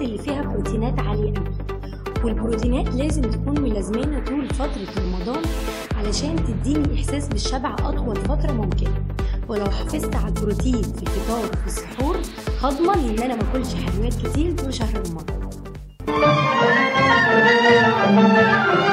اللي فيها بروتينات عالية قوي والبروتينات لازم تكون ملازمانا طول فترة رمضان علشان تديني إحساس بالشبع أطول فترة ممكنة ولو حافظت على البروتين في الفطار وفي السحور هضمن إن أنا ماكلش حلويات كتير طول شهر رمضان